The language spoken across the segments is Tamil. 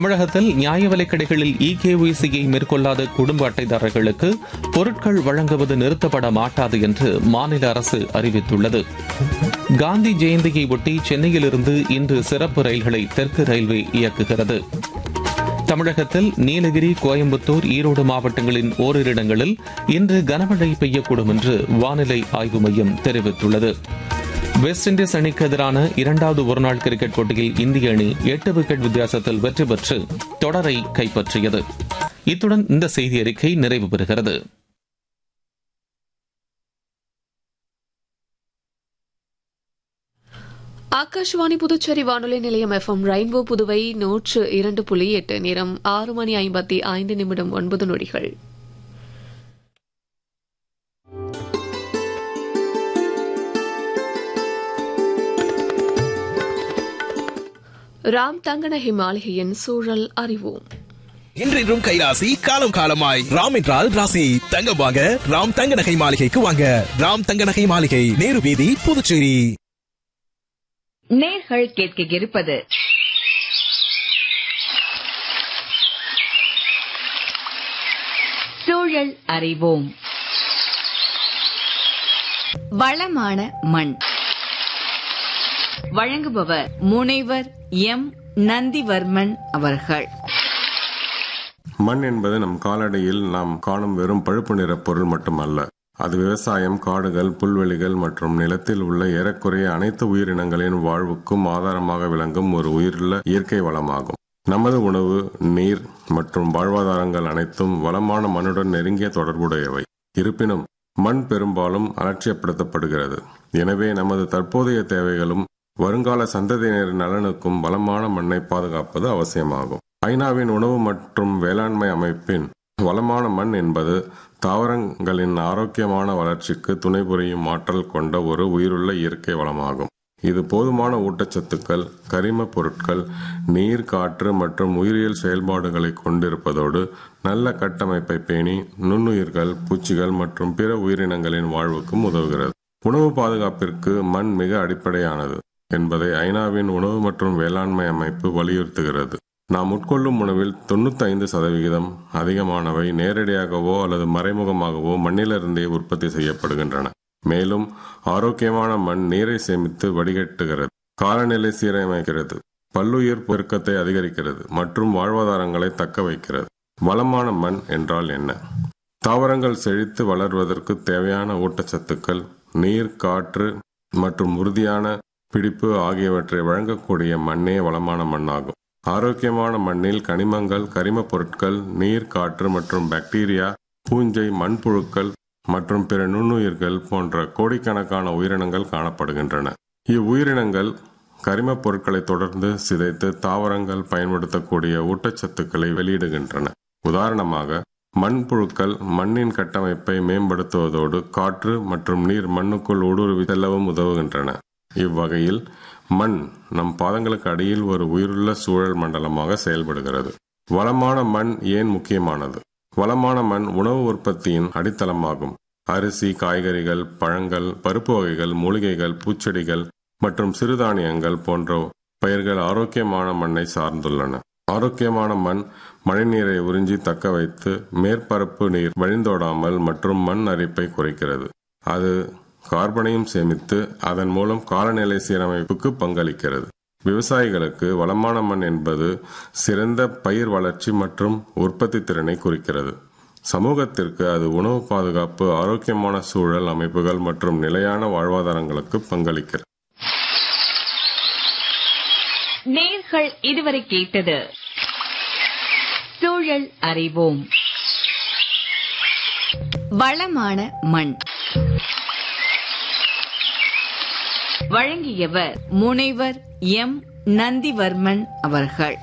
தமிழகத்தில் நியாய விலைக் கடைகளில் இகேஒய்சியை மேற்கொள்ளாத குடும்ப அட்டைதாரர்களுக்கு பொருட்கள் வழங்குவது நிறுத்தப்பட மாட்டாது என்று மாநில அரசு அறிவித்துள்ளது காந்தி ஜெயந்தியை ஒட்டி சென்னையிலிருந்து இன்று சிறப்பு ரயில்களை தெற்கு ரயில்வே இயக்குகிறது தமிழகத்தில் நீலகிரி கோயம்புத்தூர் ஈரோடு மாவட்டங்களின் ஓரிரு இடங்களில் இன்று கனமழை பெய்யக்கூடும் என்று வானிலை ஆய்வு மையம் தெரிவித்துள்ளது வெஸ்ட் இண்டீஸ் அணிக்கு எதிரான இரண்டாவது ஒருநாள் கிரிக்கெட் போட்டியில் இந்திய அணி எட்டு விக்கெட் வித்தியாசத்தில் வெற்றி பெற்று தொடரை கைப்பற்றியது இத்துடன் இந்த செய்தி அறிக்கை நிறைவு பெறுகிறது ஆகாஷ்வாணி புதுச்சேரி வானொலி நிலையம் எஃப்எம் ரெயின்போ புதுவை நூற்று இரண்டு புள்ளி எட்டு நேரம் ஆறு மணி ஐம்பத்தி ஐந்து நிமிடம் ஒன்பது நொடிகள் ராம் தங்கநகை மாளிகையின் சூழல் அறிவோம் இன்றின்றும் கைராசி காலம் காலமாய் ராம் என்றால் ராசி தங்கம் வாங்க ராம் தங்க நகை மாளிகைக்கு வாங்க ராம் தங்க நகை மாளிகை நேரு வீதி புதுச்சேரி நேர்கள் கேட்க இருப்பது சூழல் அறிவோம் வளமான மண் வழங்குபவர் முனைவர் எம் நந்திவர்மன் அவர்கள் மண் என்பது நம் காலடியில் நாம் காணும் வெறும் பழுப்பு நிற பொருள் மட்டுமல்ல அது விவசாயம் காடுகள் புல்வெளிகள் மற்றும் நிலத்தில் உள்ள ஏறக்குறைய அனைத்து உயிரினங்களின் வாழ்வுக்கும் ஆதாரமாக விளங்கும் ஒரு உயிருள்ள இயற்கை வளமாகும் நமது உணவு நீர் மற்றும் வாழ்வாதாரங்கள் அனைத்தும் வளமான மண்ணுடன் நெருங்கிய தொடர்புடையவை இருப்பினும் மண் பெரும்பாலும் அலட்சியப்படுத்தப்படுகிறது எனவே நமது தற்போதைய தேவைகளும் வருங்கால சந்ததியினர் நலனுக்கும் வளமான மண்ணை பாதுகாப்பது அவசியமாகும் ஐநாவின் உணவு மற்றும் வேளாண்மை அமைப்பின் வளமான மண் என்பது தாவரங்களின் ஆரோக்கியமான வளர்ச்சிக்கு துணை புரியும் ஆற்றல் கொண்ட ஒரு உயிருள்ள இயற்கை வளமாகும் இது போதுமான ஊட்டச்சத்துக்கள் கரிம பொருட்கள் நீர் காற்று மற்றும் உயிரியல் செயல்பாடுகளை கொண்டிருப்பதோடு நல்ல கட்டமைப்பை பேணி நுண்ணுயிர்கள் பூச்சிகள் மற்றும் பிற உயிரினங்களின் வாழ்வுக்கும் உதவுகிறது உணவு பாதுகாப்பிற்கு மண் மிக அடிப்படையானது என்பதை ஐநாவின் உணவு மற்றும் வேளாண்மை அமைப்பு வலியுறுத்துகிறது நாம் உட்கொள்ளும் உணவில் தொண்ணூத்தைந்து சதவிகிதம் அதிகமானவை நேரடியாகவோ அல்லது மறைமுகமாகவோ மண்ணிலிருந்தே உற்பத்தி செய்யப்படுகின்றன மேலும் ஆரோக்கியமான மண் நீரை சேமித்து வடிகட்டுகிறது காலநிலை சீரமைக்கிறது பல்லுயிர் பெருக்கத்தை அதிகரிக்கிறது மற்றும் வாழ்வாதாரங்களை தக்க வைக்கிறது வளமான மண் என்றால் என்ன தாவரங்கள் செழித்து வளர்வதற்கு தேவையான ஊட்டச்சத்துக்கள் நீர் காற்று மற்றும் உறுதியான பிடிப்பு ஆகியவற்றை வழங்கக்கூடிய மண்ணே வளமான மண்ணாகும் ஆரோக்கியமான மண்ணில் கனிமங்கள் கரிம பொருட்கள் நீர் காற்று மற்றும் பாக்டீரியா பூஞ்சை மண்புழுக்கள் மற்றும் பிற நுண்ணுயிர்கள் போன்ற கோடிக்கணக்கான உயிரினங்கள் காணப்படுகின்றன இவ்வுயிரினங்கள் கரிம பொருட்களை தொடர்ந்து சிதைத்து தாவரங்கள் பயன்படுத்தக்கூடிய ஊட்டச்சத்துக்களை வெளியிடுகின்றன உதாரணமாக மண்புழுக்கள் மண்ணின் கட்டமைப்பை மேம்படுத்துவதோடு காற்று மற்றும் நீர் மண்ணுக்குள் ஊடுருவி செல்லவும் உதவுகின்றன இவ்வகையில் மண் நம் பாதங்களுக்கு அடியில் ஒரு உயிருள்ள சூழல் மண்டலமாக செயல்படுகிறது வளமான மண் ஏன் முக்கியமானது வளமான மண் உணவு உற்பத்தியின் அடித்தளமாகும் அரிசி காய்கறிகள் பழங்கள் பருப்பு வகைகள் மூலிகைகள் பூச்செடிகள் மற்றும் சிறுதானியங்கள் போன்ற பயிர்கள் ஆரோக்கியமான மண்ணை சார்ந்துள்ளன ஆரோக்கியமான மண் மழைநீரை உறிஞ்சி தக்க வைத்து மேற்பரப்பு நீர் வழிந்தோடாமல் மற்றும் மண் அரிப்பை குறைக்கிறது அது கார்பனையும் சேமித்து அதன் மூலம் காலநிலை சீரமைப்புக்கு பங்களிக்கிறது விவசாயிகளுக்கு வளமான மண் என்பது சிறந்த பயிர் வளர்ச்சி மற்றும் உற்பத்தி திறனை குறிக்கிறது சமூகத்திற்கு அது உணவு பாதுகாப்பு ஆரோக்கியமான சூழல் அமைப்புகள் மற்றும் நிலையான வாழ்வாதாரங்களுக்கு பங்களிக்கிறது நேர்கள் இதுவரை கேட்டது சூழல் அறிவோம் வளமான மண் வழங்கியவர் முனைவர் எம் நந்திவர்மன் அவர்கள்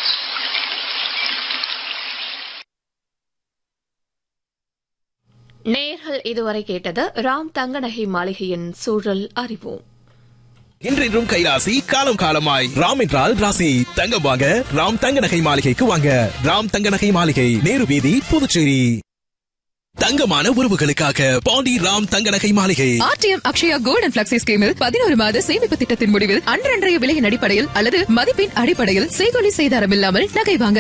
நேர்கள் இதுவரை கேட்டது ராம் தங்கநகை மாளிகையின் சூழல் அறிவோம் இன்றின்றும் கைராசி காலம் காலமாய் ராம் என்றால் ராசி தங்கம் வாங்க ராம் தங்க நகை மாளிகைக்கு வாங்க ராம் தங்க நகை மாளிகை நேரு வீதி புதுச்சேரி தங்கமான உறவுகளுக்காக பாண்டி ராம் தங்க நகை மாளிகை RTM Akshaya gold and flexi ஸ்கீமில் பதினோரு மாத சேமிப்பு திட்டத்தின் முடிவில் அன்றன்றைய விலையின் அடிப்படையில் அல்லது மதிப்பின் அடிப்படையில் செய்கொலி செய்தாரம் இல்லாமல் நகை வாங்க